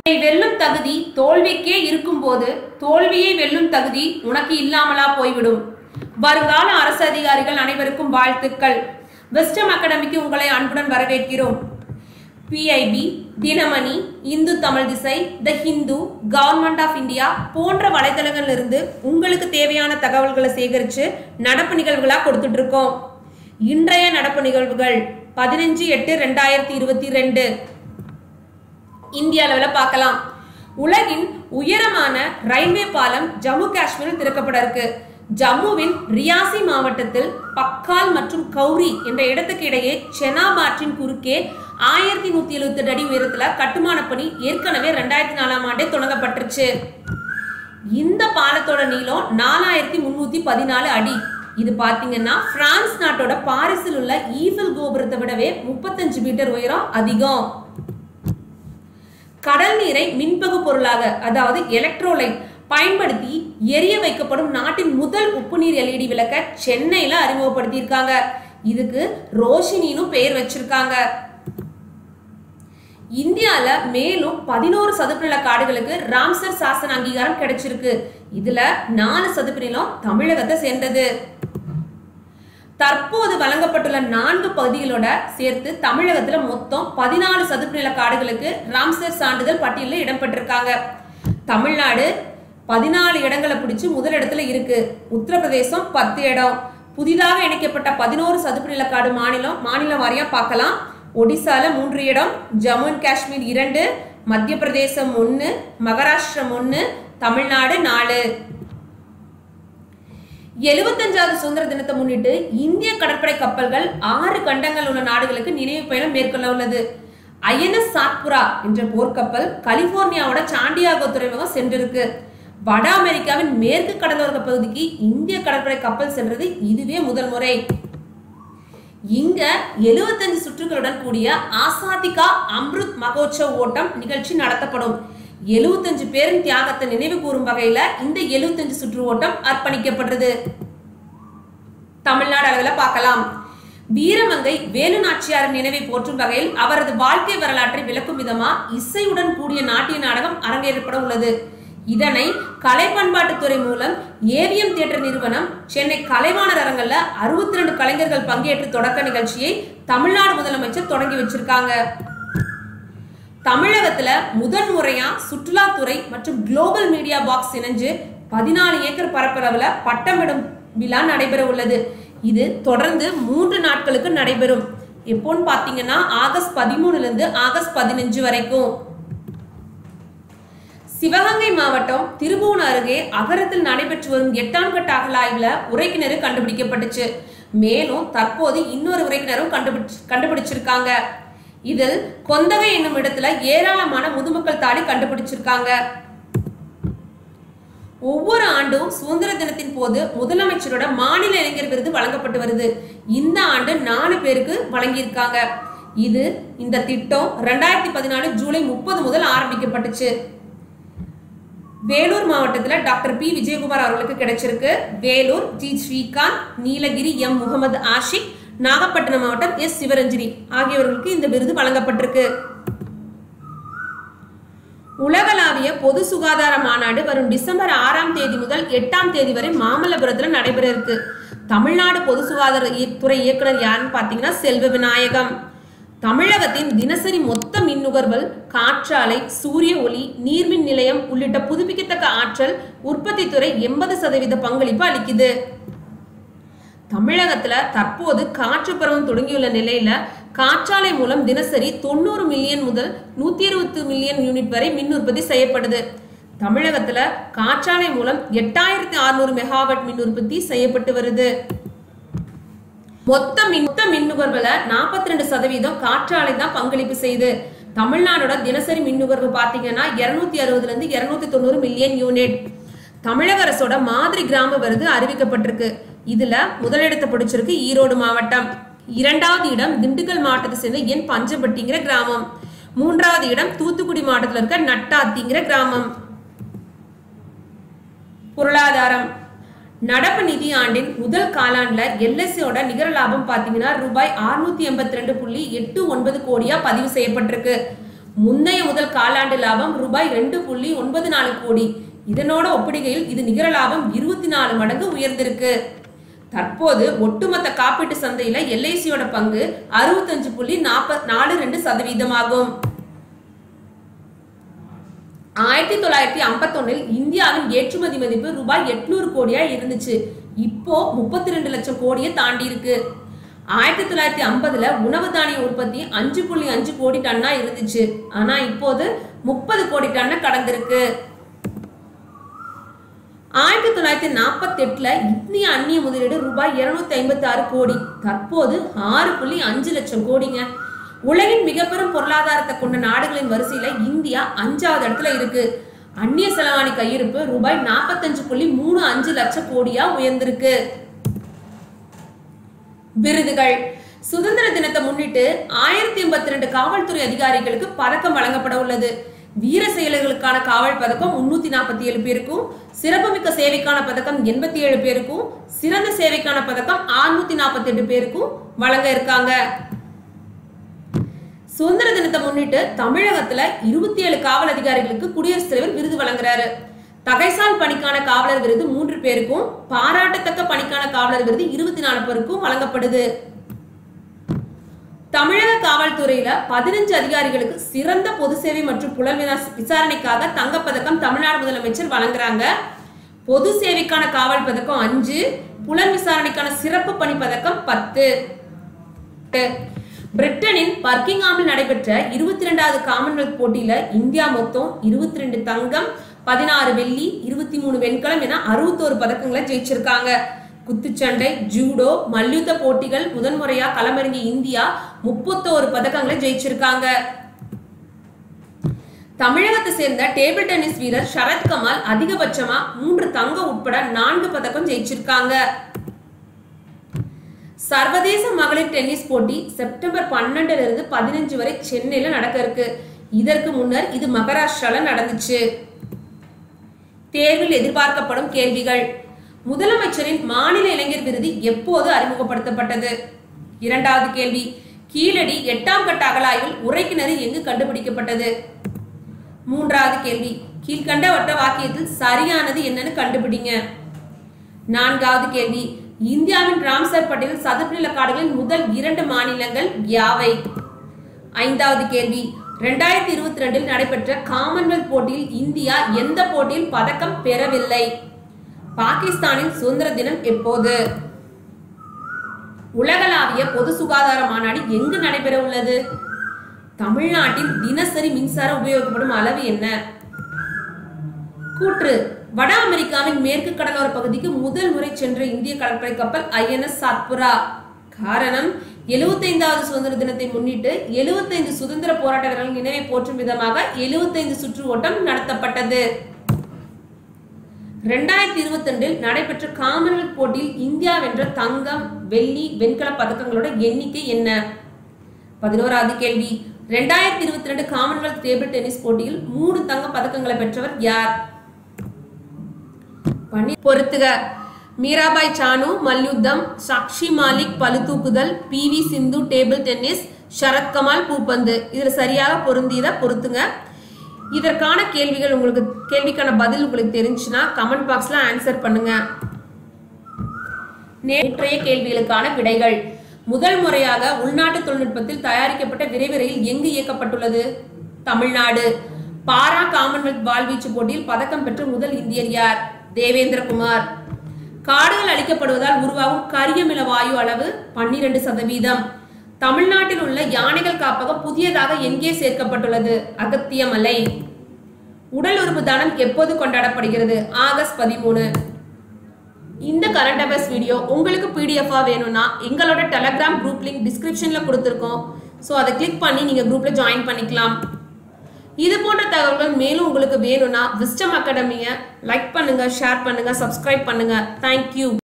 வெல்லும் தகுதி தோல்விக்கே இருக்கும்போது தோல்வியை வெல்லும் தகுதி உனக்கு இல்லாமலா போய்விடும் வருங்கால அரசு அதிகாரிகள் அனைவருக்கும் வாழ்த்துக்கள் வெஸ்டம் அகாடமிக்கு உங்களை அன்புடன் வரவேற்கிறோம் PIB Dinamani Hindu Tamil Thisai the Hindu government of India போன்ற வலைதளங்கள்ல இருந்து உங்களுக்கு தேவையான தகவல்களை சேகரித்து நடப்பு நிகழ்வுகளாக கொடுத்துட்டு இருக்கோம் இன்றைய நடப்பு நிகழ்வுகள் பதினஞ்சு எட்டு ரெண்டாயிரத்தி இருபத்தி ரெண்டு இந்திய அளவில் பார்க்கலாம் உலகின் உயரமான ரயில்வே பாலம் ஜம்மு காஷ்மீரில் திறக்கப்பட இருக்கு ஜம்முவின் ரியாசி மாவட்டத்தில் பக்கால் மற்றும் கௌரி என்ற இடத்துக்கு இடையே செனாப் ஆற்றின் குறுக்கே ஆயிரத்தி நூத்தி எழுபத்தி எட்டு அடி உயரத்துல கட்டுமான பணி ஏற்கனவே ரெண்டாயிரத்தி நாலாம் ஆண்டே தொடங்கப்பட்டுருச்சு இந்த பாலத்தோட நீளம் நாலாயிரத்தி முன்னூத்தி பதினாலு அடி இது பாத்தீங்கன்னா பிரான்ஸ் நாட்டோட பாரிஸில் உள்ள ஈஃபில் கோபுரத்தை விடவே முப்பத்தஞ்சு மீட்டர் உயரம் அதிகம் கடல் நீரை மின்பகு பொருளாக அதாவது எலக்ட்ரோலைட் பயன்படுத்தி எரிய வைக்கப்படும் நாட்டின் முதல் உப்பு நீர் எல்இடி விளக்க சென்னையில அறிமுகப்படுத்தியிருக்காங்க இதுக்கு ரோஷினின்னு பெயர் வச்சிருக்காங்க இந்தியால மேலும் பதினோரு சதுப்பு நில காடுகளுக்கு ராம்சர் சாசன அங்கீகாரம் கிடைச்சிருக்கு இதுல நாலு சதுப்பு நிலம் தமிழகத்தை சேர்ந்தது தற்போது வழங்கப்பட்டுள்ள நான்கு பகுதிகளோட சேர்த்து தமிழகத்துல மொத்தம் பதினாலு சதுப்பு நில காடுகளுக்கு ராம்சர் சான்றிதழ் பட்டியலில் இடம்பெற்றிருக்காங்க தமிழ்நாடு பதினாலு இடங்களை பிடிச்சு முதலிடத்துல இருக்கு உத்தரப்பிரதேசம் பத்து இடம் புதிதாக இணைக்கப்பட்ட பதினோரு சதுப்பு நிலக்காடு மாநிலம் மாநிலம் வாரியா பார்க்கலாம் ஒடிசால மூன்று இடம் ஜம்மு அண்ட் காஷ்மீர் இரண்டு மத்திய பிரதேசம் ஒன்று மகாராஷ்டிரம் ஒன்று தமிழ்நாடு நாலு எழுபத்தஞ்சாவது சுதந்திர தினத்தை முன்னிட்டு இந்திய கடற்படை கப்பல்கள் ஆறு கண்டங்கள் உள்ள நாடுகளுக்கு நினைவு பயணம் மேற்கொள்ள உள்ளது ஐஎன்எஸ் சாத்புரா என்ற போர்க்கப்பல் கலிபோர்னியாவோட சாண்டியாகோ துறைமுகம் சென்றிருக்கு வட அமெரிக்காவின் மேற்கு கடலோர பகுதிக்கு இந்திய கடற்படை கப்பல் சென்றது இதுவே முதல் முறை இங்க எழுபத்தஞ்சு சுற்றுகளுடன் கூடிய ஆசாதிகா அம்ருத் மகோத்சவ் ஓட்டம் நிகழ்ச்சி நடத்தப்படும் எழுபத்தஞ்சு பேரின் தியாகத்தை நினைவு கூறும் வகையில இந்த எழுபத்தஞ்சு சுற்று ஓட்டம் அர்ப்பணிக்கப்படுறது தமிழ்நாடு அளவில் பார்க்கலாம் வீரமங்கை வேலு நாச்சியாரின் நினைவை போற்றும் வகையில் அவரது வாழ்க்கை வரலாற்றை விளக்கும் விதமா இசையுடன் கூடிய நாட்டிய நாடகம் அரங்கேற்றப்பட உள்ளது இதனை கலை பண்பாட்டுத்துறை மூலம் ஏவிஎம் தியேட்டர் நிறுவனம் சென்னை கலைவாணர் அரங்கல்ல அறுபத்தி ரெண்டு கலைஞர்கள் பங்கேற்று தொடக்க நிகழ்ச்சியை தமிழ்நாடு முதலமைச்சர் தொடங்கி வச்சிருக்காங்க தமிழகத்துல முதன் முறையா சுற்றுலாத்துறை மற்றும் குளோபல் மீடியா பாக்ஸ் இணைஞ்சு பதினாலு ஏக்கர் பரப்பளவுல பட்டமிடும் விழா நடைபெற உள்ளது இது தொடர்ந்து மூன்று நாட்களுக்கு நடைபெறும் எப்போன்னு பாத்தீங்கன்னா ஆகஸ்ட் பதிமூணுல இருந்து ஆகஸ்ட் பதினஞ்சு வரைக்கும் சிவகங்கை மாவட்டம் திருபுவன அருகே அகரத்தில் நடைபெற்று வரும் எட்டாம் கட்ட அகலாய்வுல உரைக்கிணறு கண்டுபிடிக்கப்பட்டுச்சு மேலும் தற்போது இன்னொரு உரைக்கிணறும் கண்டுபிடிச்சு கண்டுபிடிச்சிருக்காங்க இதில் கொந்தகை என்னும் இடத்துல ஏராளமான முதுமக்கள் தாடி கண்டுபிடிச்சிருக்காங்க ஒவ்வொரு ஆண்டும் சுதந்திர தினத்தின் போது முதலமைச்சரோட மாநில இளைஞர் விருது வழங்கப்பட்டு வருது இந்த ஆண்டு நாலு பேருக்கு வழங்கியிருக்காங்க இது இந்த திட்டம் ரெண்டாயிரத்தி பதினாலு ஜூலை முப்பது முதல் ஆரம்பிக்கப்பட்டுச்சு வேலூர் மாவட்டத்தில் டாக்டர் பி விஜயகுமார் அவர்களுக்கு கிடைச்சிருக்கு வேலூர் ஜி ஸ்ரீகாந்த் நீலகிரி எம் முகமது ஆஷிக் நாகப்பட்டினம் மாவட்டம் எஸ் சிவரஞ்சனி ஆகியோர்களுக்கு இந்த விருது வழங்கப்பட்டிருக்கு உலகளாவிய பொது சுகாதார மாநாடு வரும் டிசம்பர் ஆறாம் தேதி முதல் எட்டாம் தேதி வரை மாமல்லபுரத்தில் நடைபெற இருக்கு தமிழ்நாடு பொது சுகாதார இய- துறை இயக்குனர் யாருன்னு பார்த்தீங்கன்னா செல்வ விநாயகம் தமிழகத்தின் தினசரி மொத்த மின் நுகர்வல் காற்றாலை சூரிய ஒளி நீர்மின் நிலையம் உள்ளிட்ட புதுப்பிக்கத்தக்க ஆற்றல் உற்பத்தி துறை எண்பது சதவீத பங்களிப்பு அளிக்குது தமிழகத்துல தற்போது காற்று பருவம் தொடங்கியுள்ள நிலையில காற்றாலை மூலம் தினசரி தொண்ணூறு மில்லியன் முதல் நூத்தி இருபத்தி மில்லியன் யூனிட் வரை மின் உற்பத்தி செய்யப்படுது தமிழகத்துல காற்றாலை மூலம் எட்டாயிரத்தி அறுநூறு மெகாவாட் மின் உற்பத்தி செய்யப்பட்டு வருது மொத்த மின் மொத்த மின் நுகர்வுல நாற்பத்தி ரெண்டு சதவீதம் காற்றாலை தான் பங்களிப்பு செய்யுது தமிழ்நாடோட தினசரி மின் நுகர்வு பாத்தீங்கன்னா இருநூத்தி அறுபதுல இருந்து இருநூத்தி தொண்ணூறு மில்லியன் யூனிட் தமிழக அரசோட மாதிரி கிராம விருது அறிவிக்கப்பட்டிருக்கு இதுல முதலிடத்தை பிடிச்சிருக்கு ஈரோடு மாவட்டம் இரண்டாவது இடம் திண்டுக்கல் மாவட்டத்தை சேர்ந்த என் பஞ்சப்பட்டிங்கிற கிராமம் மூன்றாவது இடம் தூத்துக்குடி மாவட்டத்தில் இருக்க நட்டாத்திங்கிற கிராமம் பொருளாதாரம் நடப்பு நிதி ஆண்டின் முதல் காலாண்டுல எல்எஸ்சியோட நிகர லாபம் பார்த்தீங்கன்னா ரூபாய் 682.82 புள்ளி எட்டு ஒன்பது கோடியா பதிவு செய்யப்பட்டிருக்கு முந்தைய முதல் காலாண்டு லாபம் ரூபாய் ரெண்டு புள்ளி ஒன்பது நாலு கோடி இதனோட ஒப்பிடுகையில் இது நிகர லாபம் இருபத்தி நாலு மடங்கு உயர்ந்திருக்கு தற்போது ஒட்டுமொத்த காப்பீட்டு சந்தையில எல்ஐசியோட பங்கு அறுபத்தஞ்சு புள்ளி நாற்ப நாலு ரெண்டு சதவீதமாகும் ஆயிரத்தி தொள்ளாயிரத்தி ஐம்பத்தொன்னில் இந்தியாவின் ஏற்றுமதி மதிப்பு ரூபாய் எட்நூறு கோடியா இருந்துச்சு இப்போ முப்பத்தி ரெண்டு லட்சம் கோடியை தாண்டி இருக்கு ஆயிரத்தி தொள்ளாயிரத்தி ஐம்பதுல உணவு தானிய உற்பத்தி அஞ்சு புள்ளி அஞ்சு கோடி டன்னா இருந்துச்சு ஆனா இப்போது முப்பது கோடி டன்னை கடந்திருக்கு ஆயிரத்தி தொள்ளாயிரத்தி நாற்பத்தி எட்டுல இந்திய அந்நிய முதலீடு ரூபாய் இருநூத்தி ஐம்பத்தி ஆறு கோடி தற்போது ஆறு புள்ளி அஞ்சு லட்சம் கோடிங்க உலகின் மிக பெரும் பொருளாதாரத்தை கொண்ட நாடுகளின் வரிசையில இந்தியா அஞ்சாவது இடத்துல இருக்கு அந்நிய செலவாணி கையிருப்பு ரூபாய் நாற்பத்தஞ்சு புள்ளி மூணு அஞ்சு லட்சம் கோடியா உயர்ந்திருக்கு விருதுகள் சுதந்திர தினத்தை முன்னிட்டு ஆயிரத்தி எண்பத்தி ரெண்டு காவல்துறை அதிகாரிகளுக்கு பதக்கம் வழங்கப்பட உள்ளது வீர செயல்களுக்கான காவல் பதக்கம் முன்னூத்தி நாற்பத்தி ஏழு பேருக்கும் சிறப்புமிக்க சேவைக்கான பதக்கம் எண்பத்தி ஏழு பேருக்கும் சிறந்த சேவைக்கான பதக்கம் ஆறுநூத்தி நாற்பத்தி எட்டு பேருக்கும் வழங்க இருக்காங்க சுதந்திர தினத்தை முன்னிட்டு தமிழகத்துல இருபத்தி ஏழு காவல் அதிகாரிகளுக்கு குடியரசுத் தலைவர் விருது வழங்குறாரு தகைசால் பணிக்கான காவலர் விருது மூன்று பேருக்கும் பாராட்டத்தக்க பணிக்கான காவலர் விருது இருபத்தி நாலு பேருக்கும் வழங்கப்படுது தமிழக காவல்துறையில பதினஞ்சு அதிகாரிகளுக்கு சிறந்த பொது சேவை மற்றும் புலன் வினா- விசாரணைக்காக தங்கப்பதக்கம் தமிழ்நாடு முதலமைச்சர் வழங்குறாங்க பொது சேவைக்கான காவல் பதக்கம் அஞ்சு புலன் விசாரணைக்கான சிறப்பு பணி பதக்கம் பத்து பிரிட்டனின் பர்க்கிங்ஹாமில் நடைபெற்ற இருபத்தி ரெண்டாவது காமன்வெல்த் போட்டியில இந்தியா மொத்தம் இருபத்தி ரெண்டு தங்கம் பதினாறு வெள்ளி இருபத்தி மூணு வெண்கலம் என அறுபத்தோரு பதக்கங்களை ஜெயிச்சிருக்காங்க குத்துச்சண்டை ஜூடோ மல்யுத்த போட்டிகள் முதன்முறையா களமிறங்கிய இந்தியா முப்பத்தோரு பதக்கங்களை ஜெயிச்சிருக்காங்க தமிழகத்தை சேர்ந்த டேபிள் டென்னிஸ் வீரர் சரத்கமல் அதிகபட்சமா மூன்று தங்கம் உட்பட நான்கு பதக்கம் ஜெயிச்சிருக்காங்க சர்வதேச மகளிர் டென்னிஸ் போட்டி செப்டம்பர் பன்னெண்டுல இருந்து பதினஞ்சு வரை சென்னையில நடக்க இருக்கு இதற்கு முன்னர் இது மகாராஷ்டிரால நடந்துச்சு தேர்வில் எதிர்பார்க்கப்படும் கேள்விகள் முதலமைச்சரின் மாநில இளைஞர் விருது எப்போது அறிமுகப்படுத்தப்பட்டது இரண்டாவது கேள்வி கீழடி எட்டாம் கட்ட அகலாய்வில் உரைக்கிணறு எங்கு கண்டுபிடிக்கப்பட்டது மூன்றாவது கேள்வி கீழ்கண்டவற்ற வாக்கியத்தில் சரியானது என்னன்னு கண்டுபிடிங்க நான்காவது கேள்வி இந்தியாவின் ராம்சர் பட்டியல் சதுப்பு நில காடுகளின் முதல் இரண்டு மாநிலங்கள் யாவை ஐந்தாவது கேள்வி ரெண்டாயிரத்தி இருபத்தி ரெண்டில் நடைபெற்ற காமன்வெல்த் போட்டியில் இந்தியா எந்த போட்டியில் பதக்கம் பெறவில்லை பாகிஸ்தானின் சுதந்திர தினம் எப்போது உலகளாவிய பொது சுகாதார மாநாடு எங்கு நடைபெற உள்ளது தமிழ்நாட்டில் தினசரி மின்சாரம் உபயோகிக்கப்படும் அளவு என்ன கூற்று வட அமெரிக்காவின் மேற்கு கடலோர பகுதிக்கு முதல் முறை சென்ற இந்திய கடற்படை கப்பல் ஐஎன்எஸ் சாத்புரா காரணம் 75வது சுதந்திர தினத்தை முன்னிட்டு 75 சுதந்திர போராட்ட வீரர்கள் நினைவை போற்றும் விதமாக 75 சுற்று ஓட்டம் நடத்தப்பட்டது ரெண்டாயிரத்தி இருபத்தி ரெண்டில் நடைபெற்ற காமன்வெல்த் போட்டியில் இந்தியா வென்ற தங்கம் வெள்ளி வெண்கல பதக்கங்களோட எண்ணிக்கை என்ன பதினோராவது கேள்வி ரெண்டாயிரத்தி இருபத்தி ரெண்டு காமன்வெல்த் டேபிள் டென்னிஸ் போட்டியில் மூணு தங்க பதக்கங்களை பெற்றவர் யார் பண்ணி பொறுத்துக மீராபாய் சானு மல்யுத்தம் சாக்ஷி மாலிக் பளுதூக்குதல் P V Sindhu table tennis Sharath Kamal பூப்பந்து இதுல சரியாக பொருந்தியதை பொறுத்துங்க இதற்கான கேள்விகள் உங்களுக்கு கேள்விக்கான பதில் உங்களுக்கு தெரிஞ்சுன்னா கமெண்ட் பாக்ஸ்ல ஆன்சர் பண்ணுங்க நேற்றைய கேள்விகளுக்கான விடைகள் முதல் முறையாக உள்நாட்டு தொழில்நுட்பத்தில் தயாரிக்கப்பட்ட விரைவு ரயில் எங்கு இயக்கப்பட்டுள்ளது தமிழ்நாடு பாரா காமன்வெல்த் வாள்வீச்சு போட்டியில் பதக்கம் பெற்ற முதல் இந்தியர் யார் தேவேந்திரகுமார் காடுகள் அழிக்கப்படுவதால் உருவாகும் கரியமில வாயு அளவு பன்னிரண்டு சதவீதம் தமிழ்நாட்டில் உள்ள யானைகள் காப்பகம் புதியதாக எங்கே சேர்க்கப்பட்டுள்ளது அகத்தியமலை உடல் உறுப்பு தானம் எப்போது கொண்டாடப்படுகிறது ஆகஸ்ட் பதிமூணு இந்த கரண்ட் அஃபேர்ஸ் வீடியோ உங்களுக்கு பிடிஎஃபா வேணும்னா எங்களோட டெலகிராம் குரூப் லிங்க் டிஸ்கிரிப்ஷன்ல கொடுத்துருக்கோம் ஸோ அதை கிளிக் பண்ணி நீங்க குரூப்ல ஜாயின் பண்ணிக்கலாம் இது போன்ற தகவல்கள் மேலும் உங்களுக்கு வேணும்னா விஸ்டம் அகாடமியை லைக் பண்ணுங்க ஷேர் பண்ணுங்க சப்ஸ்கிரைப் பண்ணுங்க தேங்க்யூ